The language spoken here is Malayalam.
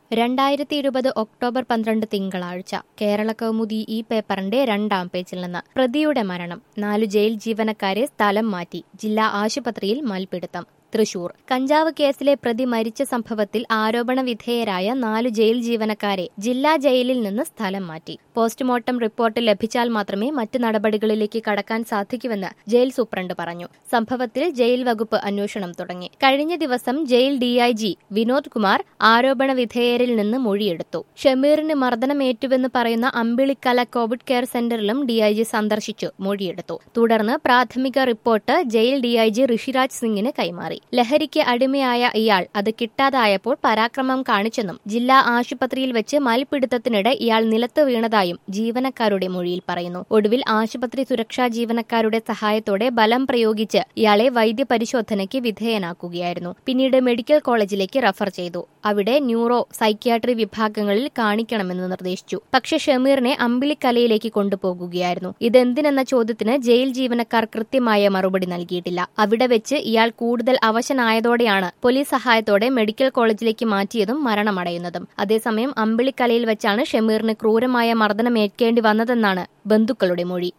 രണ്ടായിരത്തി ഇരുപത് ഒക്ടോബർ പന്ത്രണ്ട് തിങ്കളാഴ്ച കേരള കൗമുദി ഈ പേപ്പറിന്റെ രണ്ടാം പേജിൽ നിന്ന് പ്രതിയുടെ മരണം നാലു ജയിൽ ജീവനക്കാരെ സ്ഥലം മാറ്റി ജില്ലാ ആശുപത്രിയിൽ മൽപിടുത്തം തൃശൂർ കഞ്ചാവ് കേസിലെ പ്രതി മരിച്ച സംഭവത്തിൽ ആരോപണ വിധേയരായ നാലു ജയിൽ ജീവനക്കാരെ ജില്ലാ ജയിലിൽ നിന്ന് സ്ഥലം മാറ്റി പോസ്റ്റ്മോർട്ടം റിപ്പോർട്ട് ലഭിച്ചാൽ മാത്രമേ മറ്റ് നടപടികളിലേക്ക് കടക്കാൻ സാധിക്കുമെന്ന് ജയിൽ സൂപ്രണ്ട് പറഞ്ഞു സംഭവത്തിൽ ജയിൽ വകുപ്പ് അന്വേഷണം തുടങ്ങി കഴിഞ്ഞ ദിവസം ജയിൽ ഡിഐജി വിനോദ് കുമാർ ആരോപണ വിധേയരിൽ നിന്ന് മൊഴിയെടുത്തു ഷമീറിന് മർദ്ദനമേറ്റുവെന്ന് പറയുന്ന അമ്പിളിക്കല കോവിഡ് കെയർ സെന്ററിലും ഡിഐജി സന്ദർശിച്ചു മൊഴിയെടുത്തു തുടർന്ന് പ്രാഥമിക റിപ്പോർട്ട് ജയിൽ ഡിഐജി ഋഷിരാജ് സിംഗിന് കൈമാറി ലഹരിക്ക് അടിമയായ ഇയാൾ അത് കിട്ടാതായപ്പോൾ പരാക്രമം കാണിച്ചെന്നും ജില്ലാ ആശുപത്രിയിൽ വെച്ച് മൽപിടുത്തത്തിനിടെ ഇയാൾ നിലത്ത് വീണതായും ജീവനക്കാരുടെ മൊഴിയിൽ പറയുന്നു ഒടുവിൽ ആശുപത്രി സുരക്ഷാ ജീവനക്കാരുടെ സഹായത്തോടെ ബലം പ്രയോഗിച്ച് ഇയാളെ വൈദ്യപരിശോധനയ്ക്ക് വിധേയനാക്കുകയായിരുന്നു പിന്നീട് മെഡിക്കൽ കോളേജിലേക്ക് റഫർ ചെയ്തു അവിടെ ന്യൂറോ സൈക്യാട്രി വിഭാഗങ്ങളിൽ കാണിക്കണമെന്ന് നിർദ്ദേശിച്ചു പക്ഷെ ഷമീറിനെ അമ്പിളിക്കലയിലേക്ക് കൊണ്ടുപോകുകയായിരുന്നു ഇതെന്തിനെന്ന ചോദ്യത്തിന് ജയിൽ ജീവനക്കാർ കൃത്യമായ മറുപടി നൽകിയിട്ടില്ല അവിടെ വെച്ച് ഇയാൾ കൂടുതൽ അവശനായതോടെയാണ് പോലീസ് സഹായത്തോടെ മെഡിക്കൽ കോളേജിലേക്ക് മാറ്റിയതും മരണമടയുന്നതും അതേസമയം അമ്പിളിക്കലയിൽ വെച്ചാണ് ഷമീറിന് ക്രൂരമായ മർദ്ദനമേൽക്കേണ്ടി വന്നതെന്നാണ് ബന്ധുക്കളുടെ മൊഴി